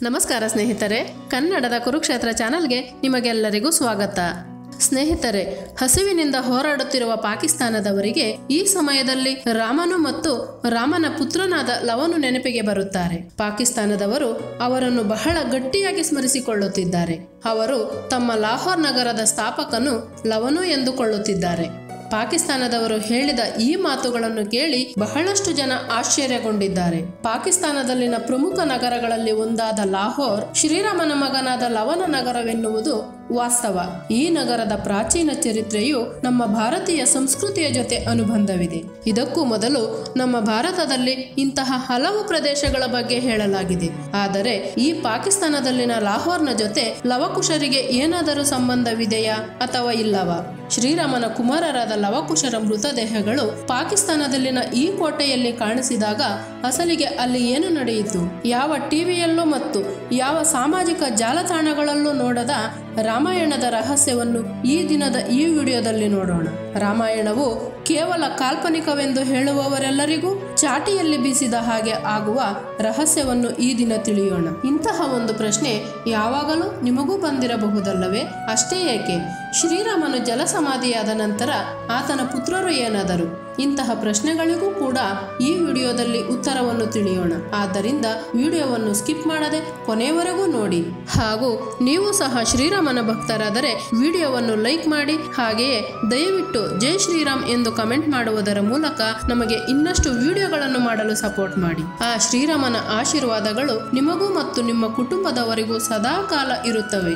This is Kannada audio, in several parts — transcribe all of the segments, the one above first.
ನಮಸ್ಕಾರ ಸ್ನೇಹಿತರೆ ಕನ್ನಡದ ಕುರುಕ್ಷೇತ್ರ ಚಾನಲ್ಗೆ ನಿಮಗೆಲ್ಲರಿಗೂ ಸ್ವಾಗತ ಸ್ನೇಹಿತರೆ ಹಸಿವಿನಿಂದ ಹೋರಾಡುತ್ತಿರುವ ಪಾಕಿಸ್ತಾನದವರಿಗೆ ಈ ಸಮಯದಲ್ಲಿ ರಾಮನು ಮತ್ತು ರಾಮನ ಪುತ್ರನಾದ ಲವನು ನೆನಪಿಗೆ ಬರುತ್ತಾರೆ ಪಾಕಿಸ್ತಾನದವರು ಅವರನ್ನು ಬಹಳ ಗಟ್ಟಿಯಾಗಿ ಸ್ಮರಿಸಿಕೊಳ್ಳುತ್ತಿದ್ದಾರೆ ಅವರು ತಮ್ಮ ಲಾಹೋರ್ ನಗರದ ಸ್ಥಾಪಕನು ಲವನು ಎಂದುಕೊಳ್ಳುತ್ತಿದ್ದಾರೆ ಪಾಕಿಸ್ತಾನದವರು ಹೇಳಿದ ಈ ಮಾತುಗಳನ್ನು ಕೇಳಿ ಬಹಳಷ್ಟು ಜನ ಆಶ್ಚರ್ಯಗೊಂಡಿದ್ದಾರೆ ಪಾಕಿಸ್ತಾನದಲ್ಲಿನ ಪ್ರಮುಖ ನಗರಗಳಲ್ಲಿ ಒಂದಾದ ಲಾಹೋರ್ ಶ್ರೀರಾಮನ ಮಗನಾದ ಲವನ ನಗರವೆನ್ನುವುದು ವಾಸ್ತವ ಈ ನಗರದ ಪ್ರಾಚೀನ ಚರಿತ್ರೆಯು ನಮ್ಮ ಭಾರತೀಯ ಸಂಸ್ಕೃತಿಯ ಜೊತೆ ಅನುಬಂಧವಿದೆ ಇದಕ್ಕೂ ಮೊದಲು ನಮ್ಮ ಭಾರತದಲ್ಲಿ ಇಂತಹ ಹಲವು ಪ್ರದೇಶಗಳ ಬಗ್ಗೆ ಹೇಳಲಾಗಿದೆ ಆದರೆ ಈ ಪಾಕಿಸ್ತಾನದಲ್ಲಿನ ಲಾಹೋರ್ನ ಜೊತೆ ಲವಕುಶರಿಗೆ ಏನಾದರೂ ಸಂಬಂಧವಿದೆಯಾ ಅಥವಾ ಇಲ್ಲವಾ ಶ್ರೀರಾಮನ ಕುಮಾರರಾದ ಲವಕುಶರ ಮೃತದೇಹಗಳು ಪಾಕಿಸ್ತಾನದಲ್ಲಿನ ಈ ಕೋಟೆಯಲ್ಲಿ ಕಾಣಿಸಿದಾಗ ಅಸಲಿಗೆ ಅಲ್ಲಿ ಏನು ನಡೆಯಿತು ಯಾವ ಟಿವಿಯಲ್ಲೂ ಮತ್ತು ಯಾವ ಸಾಮಾಜಿಕ ಜಾಲತಾಣಗಳಲ್ಲೂ ನೋಡದ ರಾಮಾಯಣದ ರಹಸ್ಯವನ್ನು ಈ ದಿನದ ಈ ವಿಡಿಯೋದಲ್ಲಿ ನೋಡೋಣ ರಾಮಾಯಣವು ಕೇವಲ ಕಾಲ್ಪನಿಕವೆಂದು ಹೇಳುವವರೆಲ್ಲರಿಗೂ ಚಾಟಿಯಲ್ಲಿ ಬೀಸಿದ ಹಾಗೆ ಆಗುವ ರಹಸ್ಯವನ್ನು ಈ ದಿನ ತಿಳಿಯೋಣ ಇಂತಹ ಒಂದು ಪ್ರಶ್ನೆ ಯಾವಾಗಲೂ ನಿಮಗೂ ಬಂದಿರಬಹುದಲ್ಲವೇ ಅಷ್ಟೇ ಏಕೆ ಶ್ರೀರಾಮನು ಜಲಸಮಾಧಿಯಾದ ನಂತರ ಆತನ ಪುತ್ರರು ಏನಾದರು ಇಂತಹ ಪ್ರಶ್ನೆಗಳಿಗೂ ಕೂಡ ಈ ವಿಡಿಯೋದಲ್ಲಿ ಉತ್ತರವನ್ನು ತಿಳಿಯೋಣ ಆದ್ದರಿಂದ ವಿಡಿಯೋವನ್ನು ಸ್ಕಿಪ್ ಮಾಡದೆ ಕೊನೆಯವರೆಗೂ ನೋಡಿ ಹಾಗೂ ನೀವು ಸಹ ಶ್ರೀರಾಮನ ಭಕ್ತರಾದರೆ ವಿಡಿಯೋವನ್ನು ಲೈಕ್ ಮಾಡಿ ಹಾಗೆಯೇ ದಯವಿಟ್ಟು ಜೈ ಶ್ರೀರಾಮ್ ಎಂದು ಕಮೆಂಟ್ ಮಾಡುವುದರ ಮೂಲಕ ನಮಗೆ ಇನ್ನಷ್ಟು ವಿಡಿಯೋಗಳನ್ನು ಮಾಡಲು ಸಪೋರ್ಟ್ ಮಾಡಿ ಆ ಶ್ರೀರಾಮನ ಆಶೀರ್ವಾದಗಳು ನಿಮಗೂ ಮತ್ತು ನಿಮ್ಮ ಕುಟುಂಬದವರಿಗೂ ಸದಾಕಾಲ ಇರುತ್ತವೆ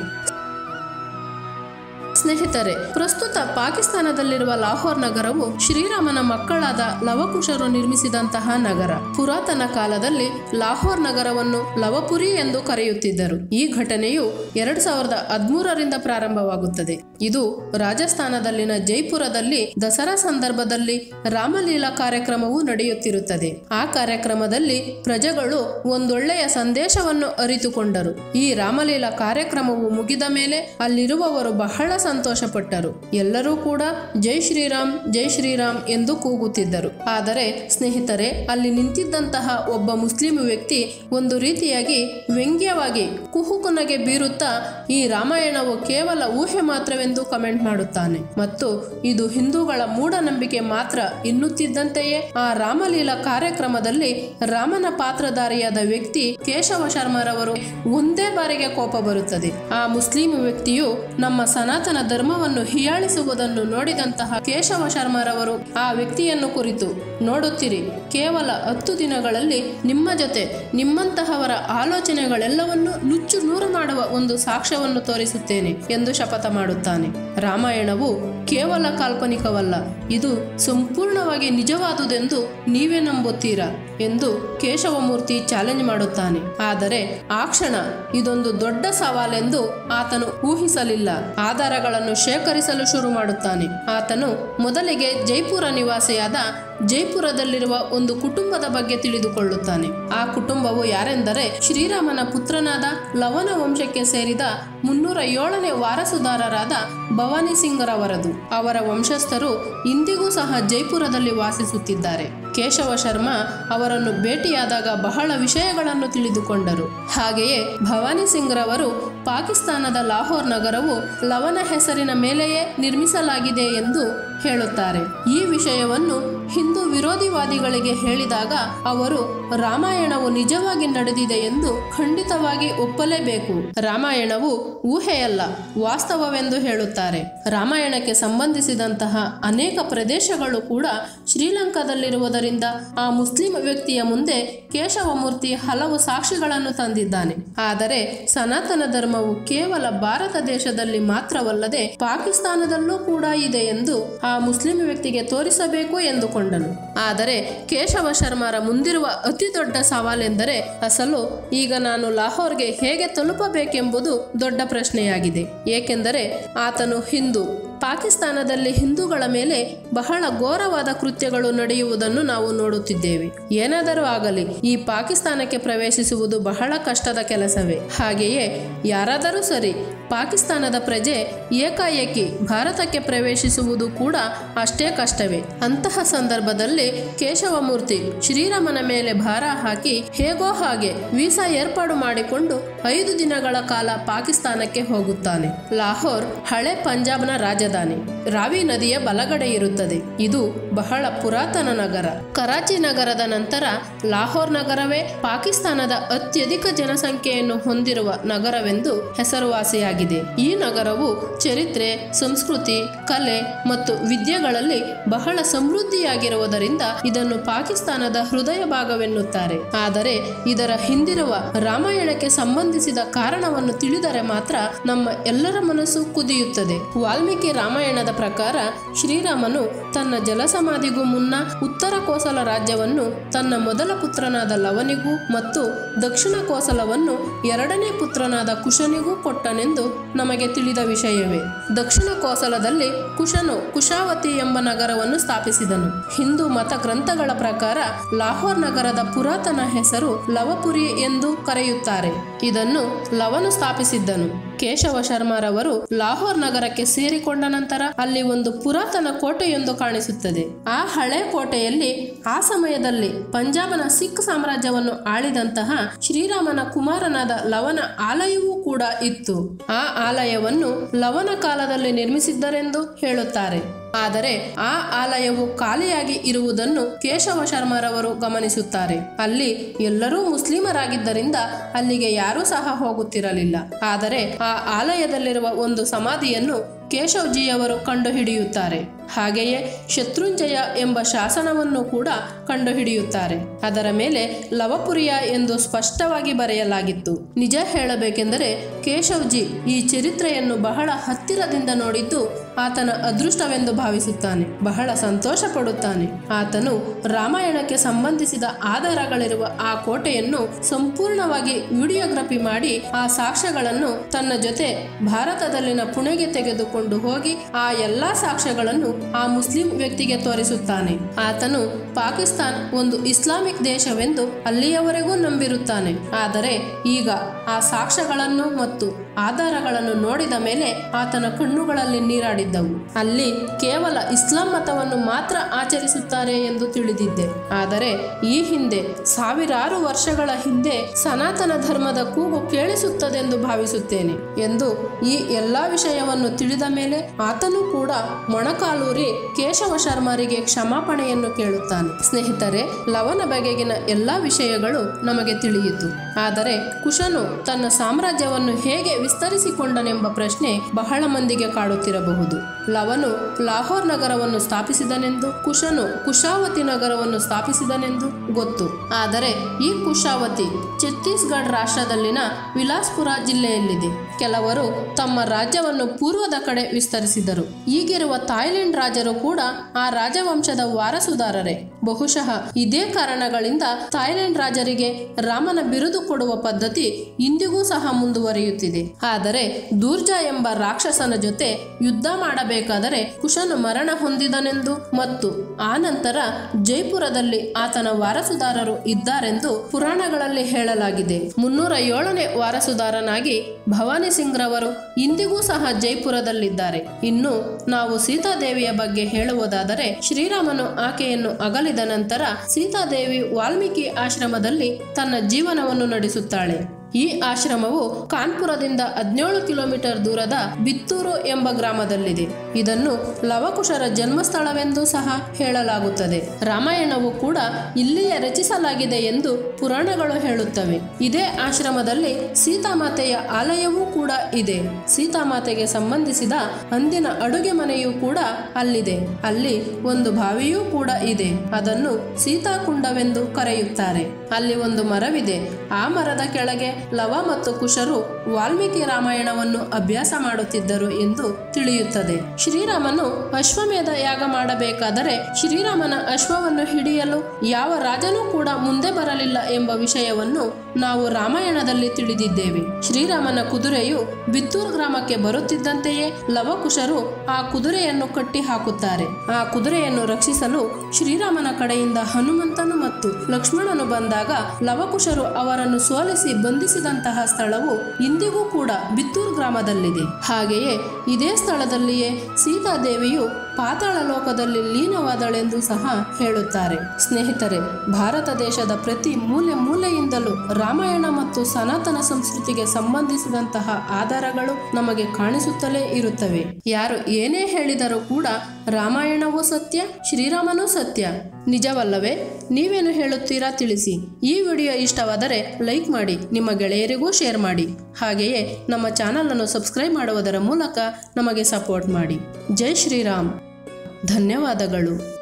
ಸ್ನೇಹಿತರೆ ಪ್ರಸ್ತುತ ಪಾಕಿಸ್ತಾನದಲ್ಲಿರುವ ಲಾಹೋರ್ ನಗರವು ಶ್ರೀರಾಮನ ಮಕ್ಕಳಾದ ಲವಕುಶರು ನಿರ್ಮಿಸಿದಂತಹ ನಗರ ಪುರಾತನ ಕಾಲದಲ್ಲಿ ಲಾಹೋರ್ ನಗರವನ್ನು ಲವಪುರಿ ಎಂದು ಕರೆಯುತ್ತಿದ್ದರು ಈ ಘಟನೆಯು ಎರಡ್ ಸಾವಿರದ ಹದಿಮೂರರಿಂದ ಪ್ರಾರಂಭವಾಗುತ್ತದೆ ಇದು ರಾಜಸ್ಥಾನದಲ್ಲಿನ ಜೈಪುರದಲ್ಲಿ ದಸರಾ ಸಂದರ್ಭದಲ್ಲಿ ರಾಮಲೀಲಾ ಕಾರ್ಯಕ್ರಮವು ನಡೆಯುತ್ತಿರುತ್ತದೆ ಆ ಕಾರ್ಯಕ್ರಮದಲ್ಲಿ ಪ್ರಜೆಗಳು ಒಂದೊಳ್ಳೆಯ ಸಂದೇಶವನ್ನು ಅರಿತುಕೊಂಡರು ಈ ರಾಮಲೀಲಾ ಕಾರ್ಯಕ್ರಮವು ಮುಗಿದ ಮೇಲೆ ಅಲ್ಲಿರುವವರು ಬಹಳ ಸಂತೋಷಪಟ್ಟರು ಎಲ್ಲರೂ ಕೂಡ ಜೈ ಶ್ರೀರಾಮ್ ಜೈ ಶ್ರೀರಾಮ್ ಎಂದು ಕೂಗುತ್ತಿದ್ದರು ಆದರೆ ಸ್ನೇಹಿತರೆ ಅಲ್ಲಿ ನಿಂತಿದ್ದಂತಹ ಒಬ್ಬ ಮುಸ್ಲಿಂ ವ್ಯಕ್ತಿ ಒಂದು ರೀತಿಯಾಗಿ ವ್ಯಂಗ್ಯವಾಗಿ ಕುಹುಕುನಗೆ ಬೀರುತ್ತಾ ಈ ರಾಮಾಯಣವು ಕೇವಲ ಊಹೆ ಮಾತ್ರವೆಂದು ಕಮೆಂಟ್ ಮಾಡುತ್ತಾನೆ ಮತ್ತು ಇದು ಹಿಂದೂಗಳ ಮೂಢನಂಬಿಕೆ ಮಾತ್ರ ಎನ್ನುತ್ತಿದ್ದಂತೆಯೇ ಆ ರಾಮಲೀಲಾ ಕಾರ್ಯಕ್ರಮದಲ್ಲಿ ರಾಮನ ಪಾತ್ರಧಾರಿಯಾದ ವ್ಯಕ್ತಿ ಕೇಶವ ಶರ್ಮರವರು ಒಂದೇ ಬಾರಿಗೆ ಕೋಪ ಬರುತ್ತದೆ ಆ ಮುಸ್ಲಿಂ ವ್ಯಕ್ತಿಯು ನಮ್ಮ ಸನಾತನ ಧರ್ಮವನ್ನು ಹೀಯಾಳಿಸುವುದನ್ನು ನೋಡಿದಂತಹ ಕೇಶವ ಶರ್ಮರವರು ಆ ವ್ಯಕ್ತಿಯನ್ನು ಕುರಿತು ನೋಡುತ್ತಿರಿ ಕೇವಲ ಹತ್ತು ದಿನಗಳಲ್ಲಿ ನಿಮ್ಮ ಜೊತೆ ನಿಮ್ಮಂತಹವರ ಆಲೋಚನೆಗಳೆಲ್ಲವನ್ನು ನುಚ್ಚು ನೂರು ಮಾಡುವ ಒಂದು ಸಾಕ್ಷ್ಯವನ್ನು ತೋರಿಸುತ್ತೇನೆ ಎಂದು ಶಪಥ ಮಾಡುತ್ತಾನೆ ರಾಮಾಯಣವು ಕೇವಲ ಕಾಲ್ಪನಿಕವಲ್ಲ ಇದು ಸಂಪೂರ್ಣವಾಗಿ ನಿಜವಾದುದೆಂದು ನೀವೇ ನಂಬುತ್ತೀರಾ ಎಂದು ಕೇಶವಮೂರ್ತಿ ಚಾಲೆಂಜ್ ಮಾಡುತ್ತಾನೆ ಆದರೆ ಆ ಕ್ಷಣ ಇದೊಂದು ದೊಡ್ಡ ಸವಾಲೆಂದು ಆತನು ಊಹಿಸಲಿಲ್ಲ ಆಧಾರಗಳನ್ನು ಶೇಖರಿಸಲು ಶುರು ಮಾಡುತ್ತಾನೆ ಆತನು ಮೊದಲಿಗೆ ಜೈಪುರ ನಿವಾಸಿಯಾದ ಜೈಪುರದಲ್ಲಿರುವ ಒಂದು ಕುಟುಂಬದ ಬಗ್ಗೆ ತಿಳಿದುಕೊಳ್ಳುತ್ತಾನೆ ಆ ಕುಟುಂಬವು ಯಾರೆಂದರೆ ಶ್ರೀರಾಮನ ಪುತ್ರನಾದ ಲವನ ವಂಶಕ್ಕೆ ಸೇರಿದ ಮುನ್ನೂರ ಏಳನೇ ವಾರಸುದಾರರಾದ ಭವಾನಿ ಸಿಂಗ್ರವರದು ಅವರ ವಂಶಸ್ಥರು ಇಂದಿಗೂ ಸಹ ಜೈಪುರದಲ್ಲಿ ವಾಸಿಸುತ್ತಿದ್ದಾರೆ ಕೇಶವ ಶರ್ಮಾ ಅವರನ್ನು ಭೇಟಿಯಾದಾಗ ಬಹಳ ವಿಷಯಗಳನ್ನು ತಿಳಿದುಕೊಂಡರು ಹಾಗೆಯೇ ಭವಾನಿ ಸಿಂಗ್ರವರು ಪಾಕಿಸ್ತಾನದ ಲಾಹೋರ್ ನಗರವು ಲವನ ಹೆಸರಿನ ಮೇಲೆಯೇ ನಿರ್ಮಿಸಲಾಗಿದೆ ಎಂದು ಹೇಳುತ್ತಾರೆ ಈ ವಿಷಯವನ್ನು ಹಿಂದೂ ವಿರೋಧಿವಾದಿಗಳಿಗೆ ಹೇಳಿದಾಗ ಅವರು ರಾಮಾಯಣವು ನಿಜವಾಗಿ ನಡೆದಿದೆ ಎಂದು ಖಂಡಿತವಾಗಿ ಒಪ್ಪಲೇಬೇಕು ರಾಮಾಯಣವು ಊಹೆಯಲ್ಲ ವಾಸ್ತವವೆಂದು ಹೇಳುತ್ತಾರೆ ರಾಮಾಯಣಕ್ಕೆ ಸಂಬಂಧಿಸಿದಂತಹ ಅನೇಕ ಪ್ರದೇಶಗಳು ಕೂಡ ಶ್ರೀಲಂಕಾದಲ್ಲಿರುವುದರಿಂದ ಆ ಮುಸ್ಲಿಂ ವ್ಯಕ್ತಿಯ ಮುಂದೆ ಕೇಶವಮೂರ್ತಿ ಹಲವು ಸಾಕ್ಷಿಗಳನ್ನು ತಂದಿದ್ದಾನೆ ಆದರೆ ಸನಾತನ ಧರ್ಮವು ಕೇವಲ ಭಾರತ ದೇಶದಲ್ಲಿ ಮಾತ್ರವಲ್ಲದೆ ಪಾಕಿಸ್ತಾನದಲ್ಲೂ ಕೂಡ ಇದೆ ಎಂದು ಆ ಮುಸ್ಲಿಂ ವ್ಯಕ್ತಿಗೆ ತೋರಿಸಬೇಕು ಎಂದುಕೊಂಡನು ಆದರೆ ಕೇಶವ ಶರ್ಮಾರ ಮುಂದಿರುವ ಅತಿ ದೊಡ್ಡ ಸವಾಲೆಂದರೆ ಅಸಲು ಈಗ ನಾನು ಲಾಹೋರ್ಗೆ ಹೇಗೆ ತಲುಪಬೇಕೆಂಬುದು ದೊಡ್ಡ ಪ್ರಶ್ನೆಯಾಗಿದೆ ಏಕೆಂದರೆ ಆತನು ಹಿಂದೂ ಪಾಕಿಸ್ತಾನದಲ್ಲಿ ಹಿಂದೂಗಳ ಮೇಲೆ ಬಹಳ ಘೋರವಾದ ಕೃತ್ಯಗಳು ನಡೆಯುವುದನ್ನು ನಾವು ನೋಡುತ್ತಿದ್ದೇವೆ ಏನಾದರೂ ಆಗಲಿ ಈ ಪಾಕಿಸ್ತಾನಕ್ಕೆ ಪ್ರವೇಶಿಸುವುದು ಬಹಳ ಕಷ್ಟದ ಕೆಲಸವೇ ಹಾಗೆಯೇ ಯಾರಾದರೂ ಸರಿ ಪಾಕಿಸ್ತಾನದ ಪ್ರಜೆ ಏಕಾಏಕಿ ಭಾರತಕ್ಕೆ ಪ್ರವೇಶಿಸುವುದು ಕೂಡ ಅಷ್ಟೇ ಕಷ್ಟವೇ ಅಂತಹ ಸಂದರ್ಭದಲ್ಲಿ ಕೇಶವಮೂರ್ತಿ ಶ್ರೀರಾಮನ ಮೇಲೆ ಭಾರ ಹಾಕಿ ಹೇಗೋ ಹಾಗೆ ವೀಸಾ ಏರ್ಪಾಡು ಮಾಡಿಕೊಂಡು ಐದು ದಿನಗಳ ಕಾಲ ಪಾಕಿಸ್ತಾನಕ್ಕೆ ಹೋಗುತ್ತಾನೆ ಲಾಹೋರ್ ಹಳೆ ಪಂಜಾಬ್ನ ರಾಜಧಾನಿ ರಾವಿ ನದಿಯ ಬಲಗಡೆ ಇರುತ್ತದೆ ಇದು ಬಹಳ ಪುರಾತನ ನಗರ ಕರಾಚಿ ನಗರದ ನಂತರ ಲಾಹೋರ್ ನಗರವೇ ಪಾಕಿಸ್ತಾನದ ಅತ್ಯಧಿಕ ಜನಸಂಖ್ಯೆಯನ್ನು ಹೊಂದಿರುವ ನಗರವೆಂದು ಹೆಸರುವಾಸಿಯಾಗಿದೆ ಈ ನಗರವು ಚರಿತ್ರೆ ಸಂಸ್ಕೃತಿ ಕಲೆ ಮತ್ತು ವಿದ್ಯೆಗಳಲ್ಲಿ ಬಹಳ ಸಮೃದ್ಧಿಯಾಗಿರುವುದರಿಂದ ಇದನ್ನು ಪಾಕಿಸ್ತಾನದ ಹೃದಯ ಭಾಗವೆನ್ನುತ್ತಾರೆ ಆದರೆ ಇದರ ಹಿಂದಿರುವ ರಾಮಾಯಣಕ್ಕೆ ಸಂಬಂಧಿಸಿದ ಕಾರಣವನ್ನು ತಿಳಿದರೆ ಮಾತ್ರ ನಮ್ಮ ಎಲ್ಲರ ಮನಸ್ಸು ಕುದಿಯುತ್ತದೆ ವಾಲ್ಮೀಕಿ ರಾಮಾಯಣದ ಪ್ರಕಾರ ಶ್ರೀರಾಮನು ತನ್ನ ಜಲಸಮಾಧಿಗೂ ಮುನ್ನ ಉತ್ತರ ಕೋಸಲ ರಾಜ್ಯವನ್ನು ತನ್ನ ಮೊದಲ ಪುತ್ರನಾದ ಲವನಿಗೂ ಮತ್ತು ದಕ್ಷಿಣ ಕೋಸಲವನ್ನು ಎರಡನೇ ಪುತ್ರನಾದ ಕುಶನಿಗೂ ಕೊಟ್ಟನೆಂದು ನಮಗೆ ತಿಳಿದ ವಿಷಯವೇ ದಕ್ಷಿಣ ಕೋಸಲದಲ್ಲಿ ಕುಶನು ಕುಶಾವತಿ ಎಂಬ ನಗರವನ್ನು ಸ್ಥಾಪಿಸಿದನು ಹಿಂದೂ ಮತ ಗ್ರಂಥಗಳ ಪ್ರಕಾರ ಲಾಹೋರ್ ನಗರದ ಪುರಾತನ ಹೆಸರು ಲವಪುರಿ ಎಂದು ಕರೆಯುತ್ತಾರೆ ಇದನ್ನು ಲವನು ಸ್ಥಾಪಿಸಿದ್ದನು ಕೇಶವ ಶರ್ಮರವರು ಲಾಹೋರ್ ನಗರಕ್ಕೆ ಸೇರಿಕೊಂಡ ನಂತರ ಅಲ್ಲಿ ಒಂದು ಪುರಾತನ ಕೋಟೆಯೊಂದು ಕಾಣಿಸುತ್ತದೆ ಆ ಹಳೆ ಕೋಟೆಯಲ್ಲಿ ಆ ಸಮಯದಲ್ಲಿ ಪಂಜಾಬನ ಸಿಖ್ ಸಾಮ್ರಾಜ್ಯವನ್ನು ಆಳಿದಂತಹ ಶ್ರೀರಾಮನ ಕುಮಾರನಾದ ಲವನ ಆಲಯವೂ ಕೂಡ ಇತ್ತು ಆ ಆಲಯವನ್ನು ಲವನ ಕಾಲದಲ್ಲಿ ನಿರ್ಮಿಸಿದ್ದರೆಂದು ಹೇಳುತ್ತಾರೆ ಆದರೆ ಆ ಆಲಯವು ಖಾಲಿಯಾಗಿ ಇರುವುದನ್ನು ಕೇಶವ ಶರ್ಮರವರು ಗಮನಿಸುತ್ತಾರೆ ಅಲ್ಲಿ ಎಲ್ಲರೂ ಮುಸ್ಲಿಮರಾಗಿದ್ದರಿಂದ ಅಲ್ಲಿಗೆ ಯಾರೂ ಸಹ ಹೋಗುತ್ತಿರಲಿಲ್ಲ ಆದರೆ ಆ ಆಲಯದಲ್ಲಿರುವ ಒಂದು ಸಮಾಧಿಯನ್ನು ಕೇಶವ್ಜಿಯವರು ಕಂಡುಹಿಡಿಯುತ್ತಾರೆ ಹಾಗೆಯೇ ಶತ್ರುಂಜಯ ಎಂಬ ಶಾಸನವನ್ನು ಕೂಡ ಕಂಡುಹಿಡಿಯುತ್ತಾರೆ ಅದರ ಮೇಲೆ ಲವಪುರಿಯ ಎಂದು ಸ್ಪಷ್ಟವಾಗಿ ಬರೆಯಲಾಗಿತ್ತು ನಿಜ ಹೇಳಬೇಕೆಂದರೆ ಕೇಶವ್ಜಿ ಈ ಚರಿತ್ರೆಯನ್ನು ಬಹಳ ಹತ್ತಿರದಿಂದ ನೋಡಿದ್ದು ಆತನ ಅದೃಷ್ಟವೆಂದು ಭಾವಿಸುತ್ತಾನೆ ಬಹಳ ಸಂತೋಷ ಪಡುತ್ತಾನೆ ಆತನು ರಾಮಾಯಣಕ್ಕೆ ಸಂಬಂಧಿಸಿದ ಆಧಾರಗಳಿರುವ ಆ ಕೋಟೆಯನ್ನು ಸಂಪೂರ್ಣವಾಗಿ ವಿಡಿಯೋಗ್ರಫಿ ಮಾಡಿ ಆ ಸಾಕ್ಷ್ಯಗಳನ್ನು ತನ್ನ ಜೊತೆ ಭಾರತದಲ್ಲಿನ ಪುಣೆಗೆ ತೆಗೆದುಕೊಂಡು ಹೋಗಿ ಆ ಎಲ್ಲಾ ಸಾಕ್ಷ್ಯಗಳನ್ನು ಆ ಮುಸ್ಲಿಂ ವ್ಯಕ್ತಿಗೆ ತೋರಿಸುತ್ತಾನೆ ಆತನು ಪಾಕಿಸ್ತಾನ್ ಒಂದು ಇಸ್ಲಾಮಿಕ್ ದೇಶವೆಂದು ಅಲ್ಲಿಯವರೆಗೂ ನಂಬಿರುತ್ತಾನೆ ಆದರೆ ಈಗ ಆ ಸಾಕ್ಷ್ಯಗಳನ್ನು ಮತ್ತು ಆಧಾರಗಳನ್ನು ನೋಡಿದ ಮೇಲೆ ಆತನ ಕಣ್ಣುಗಳಲ್ಲಿ ನೀರಾಡಿದ್ದವು ಅಲ್ಲಿ ಕೇವಲ ಇಸ್ಲಾಂ ಮತವನ್ನು ಮಾತ್ರ ಆಚರಿಸುತ್ತಾರೆ ಎಂದು ತಿಳಿದಿದ್ದೆ ಆದರೆ ಈ ಹಿಂದೆ ಸಾವಿರಾರು ವರ್ಷಗಳ ಹಿಂದೆ ಸನಾತನ ಧರ್ಮದ ಕೂಗು ಕೇಳಿಸುತ್ತದೆಂದು ಭಾವಿಸುತ್ತೇನೆ ಎಂದು ಈ ಎಲ್ಲಾ ವಿಷಯವನ್ನು ತಿಳಿದ ಮೇಲೆ ಆತನು ಕೂಡ ಮೊಣಕಾಲೂರಿ ಕೇಶವ ಶರ್ಮರಿಗೆ ಕ್ಷಮಾಪಣೆಯನ್ನು ಕೇಳುತ್ತಾನೆ ಸ್ನೇಹಿತರೆ ಲವನ ಬಗೆಗಿನ ಎಲ್ಲಾ ವಿಷಯಗಳು ನಮಗೆ ತಿಳಿಯಿತು ಆದರೆ ಕುಶನು ತನ್ನ ಸಾಮ್ರಾಜ್ಯವನ್ನು ಹೇಗೆ ವಿಸ್ತರಿಸಿಕೊಂಡನೆಂಬ ಪ್ರಶ್ನೆ ಬಹಳ ಮಂದಿಗೆ ಕಾಡುತ್ತಿರಬಹುದು ಲವನು ಲಾಹೋರ್ ನಗರವನ್ನು ಸ್ಥಾಪಿಸಿದನೆಂದು ಕುಶನು ಕುಶಾವತಿ ನಗರವನ್ನು ಸ್ಥಾಪಿಸಿದನೆಂದು ಗೊತ್ತು ಆದರೆ ಈ ಕುಶಾವತಿ ಛತ್ತೀಸ್ಗಢ ರಾಷ್ಟ್ರದಲ್ಲಿನ ವಿಲಾಸ್ಪುರ ಜಿಲ್ಲೆಯಲ್ಲಿದೆ ಕೆಲವರು ತಮ್ಮ ರಾಜ್ಯವನ್ನು ಪೂರ್ವದ ಕಡೆ ವಿಸ್ತರಿಸಿದರು ಈಗಿರುವ ಥಾಯ್ಲೆಂಡ್ ರಾಜರು ಕೂಡ ಆ ರಾಜವಂಶದ ವಾರಸುದಾರರೇ ಬಹುಶಃ ಇದೇ ಕಾರಣಗಳಿಂದ ಥಾಯ್ಲೆಂಡ್ ರಾಜರಿಗೆ ರಾಮನ ಬಿರುದು ಕೊಡುವ ಪದ್ಧತಿ ಇಂದಿಗೂ ಸಹ ಮುಂದುವರಿಯುತ್ತಿದೆ ಆದರೆ ದೂರ್ಜ ಎಂಬ ರಾಕ್ಷಸನ ಜೊತೆ ಯುದ್ಧ ಮಾಡಬೇಕಾದರೆ ಕುಶನು ಮರಣ ಹೊಂದಿದನೆಂದು ಮತ್ತು ಆ ನಂತರ ಜೈಪುರದಲ್ಲಿ ಆತನ ವಾರಸುದಾರರು ಇದ್ದಾರೆಂದು ಪುರಾಣಗಳಲ್ಲಿ ಹೇಳಲಾಗಿದೆ ಮುನ್ನೂರ ಏಳನೇ ವಾರಸುದಾರನಾಗಿ ಭವಾನಿ ಸಿಂಗ್ ರವರು ಇಂದಿಗೂ ಸಹ ಜೈಪುರದಲ್ಲಿದ್ದಾರೆ ಇನ್ನು ನಾವು ಸೀತಾದೇವಿಯ ಬಗ್ಗೆ ಹೇಳುವುದಾದರೆ ಶ್ರೀರಾಮನು ಆಕೆಯನ್ನು ಅಗಲಿದ ನಂತರ ಸೀತಾದೇವಿ ವಾಲ್ಮೀಕಿ ಆಶ್ರಮದಲ್ಲಿ ತನ್ನ ಜೀವನವನ್ನು ನಡೆಸುತ್ತಾಳೆ ಈ ಆಶ್ರಮವು ಕಾನ್ಪುರದಿಂದ ಹದಿನೇಳು ಕಿಲೋಮೀಟರ್ ದೂರದ ಬಿತ್ತೂರು ಎಂಬ ಗ್ರಾಮದಲ್ಲಿದೆ ಇದನ್ನು ಲವಕುಶರ ಜನ್ಮಸ್ಥಳವೆಂದು ಸಹ ಹೇಳಲಾಗುತ್ತದೆ ರಾಮಾಯಣವು ಕೂಡ ಇಲ್ಲಿಯೇ ರಚಿಸಲಾಗಿದೆ ಎಂದು ಪುರಾಣಗಳು ಹೇಳುತ್ತವೆ ಇದೇ ಆಶ್ರಮದಲ್ಲಿ ಸೀತಾಮಾತೆಯ ಆಲಯವೂ ಕೂಡ ಇದೆ ಸೀತಾಮಾತೆಗೆ ಸಂಬಂಧಿಸಿದ ಅಂದಿನ ಅಡುಗೆ ಮನೆಯೂ ಕೂಡ ಅಲ್ಲಿದೆ ಅಲ್ಲಿ ಒಂದು ಬಾವಿಯೂ ಕೂಡ ಇದೆ ಅದನ್ನು ಸೀತಾಕುಂಡವೆಂದು ಕರೆಯುತ್ತಾರೆ ಅಲ್ಲಿ ಒಂದು ಮರವಿದೆ ಆ ಮರದ ಕೆಳಗೆ ಲವ ಮತ್ತು ಕುಶರು ವಾಲ್ಮೀಕಿ ರಾಮಾಯಣವನ್ನು ಅಭ್ಯಾಸ ಮಾಡುತ್ತಿದ್ದರು ಎಂದು ತಿಳಿಯುತ್ತದೆ ಶ್ರೀರಾಮನು ಅಶ್ವಮೇಧ ಯಾಗ ಮಾಡಬೇಕಾದರೆ ಶ್ರೀರಾಮನ ಅಶ್ವವನ್ನು ಹಿಡಿಯಲು ಯಾವ ರಾಜನೂ ಕೂಡ ಮುಂದೆ ಬರಲಿಲ್ಲ ಎಂಬ ವಿಷಯವನ್ನು ನಾವು ರಾಮಾಯಣದಲ್ಲಿ ತಿಳಿದಿದ್ದೇವೆ ಶ್ರೀರಾಮನ ಕುದುರೆಯು ಬಿತ್ತೂರು ಗ್ರಾಮಕ್ಕೆ ಬರುತ್ತಿದ್ದಂತೆಯೇ ಲವಕುಶರು ಆ ಕುದುರೆಯನ್ನು ಕಟ್ಟಿ ಹಾಕುತ್ತಾರೆ ಆ ಕುದುರೆಯನ್ನು ರಕ್ಷಿಸಲು ಶ್ರೀರಾಮನ ಕಡೆಯಿಂದ ಹನುಮಂತನು ಮತ್ತು ಲಕ್ಷ್ಮಣನು ಬಂದಾಗ ಲವಕುಶರು ಅವರನ್ನು ಸೋಲಿಸಿ ಬಂಧಿಸಿದಂತಹ ಸ್ಥಳವು ಇಂದಿಗೂ ಕೂಡ ಬಿತ್ತೂರು ಗ್ರಾಮದಲ್ಲಿದೆ ಹಾಗೆಯೇ ಇದೇ ಸ್ಥಳದಲ್ಲಿಯೇ ಸೀತಾದೇವಿಯು ಪಾತಾಳ ಲೋಕದಲ್ಲಿ ಲೀನವಾದಳೆಂದು ಸಹ ಹೇಳುತ್ತಾರೆ ಸ್ನೇಹಿತರೆ ಭಾರತ ದೇಶದ ಪ್ರತಿ ಮೂಲೆ ಮೂಲೆಯಿಂದಲೂ ರಾಮಾಯಣ ಮತ್ತು ಸನಾತನ ಸಂಸ್ಕೃತಿಗೆ ಸಂಬಂಧಿಸಿದಂತಹ ಆಧಾರಗಳು ನಮಗೆ ಕಾಣಿಸುತ್ತಲೇ ಇರುತ್ತವೆ ಯಾರು ಏನೇ ಹೇಳಿದರೂ ಕೂಡ ರಾಮಾಯಣವೂ ಸತ್ಯ ಶ್ರೀರಾಮನೂ ಸತ್ಯ ನಿಜವಲ್ಲವೇ ನೀವೇನು ಹೇಳುತ್ತೀರಾ ತಿಳಿಸಿ ಈ ವಿಡಿಯೋ ಇಷ್ಟವಾದರೆ ಲೈಕ್ ಮಾಡಿ ನಿಮ್ಮ ಗೆಳೆಯರಿಗೂ ಶೇರ್ ಮಾಡಿ ಹಾಗೆಯೇ ನಮ್ಮ ಚಾನಲನ್ನು ಸಬ್ಸ್ಕ್ರೈಬ್ ಮಾಡುವುದರ ಮೂಲಕ ನಮಗೆ ಸಪೋರ್ಟ್ ಮಾಡಿ ಜೈ ಶ್ರೀರಾಮ್ ಧನ್ಯವಾದಗಳು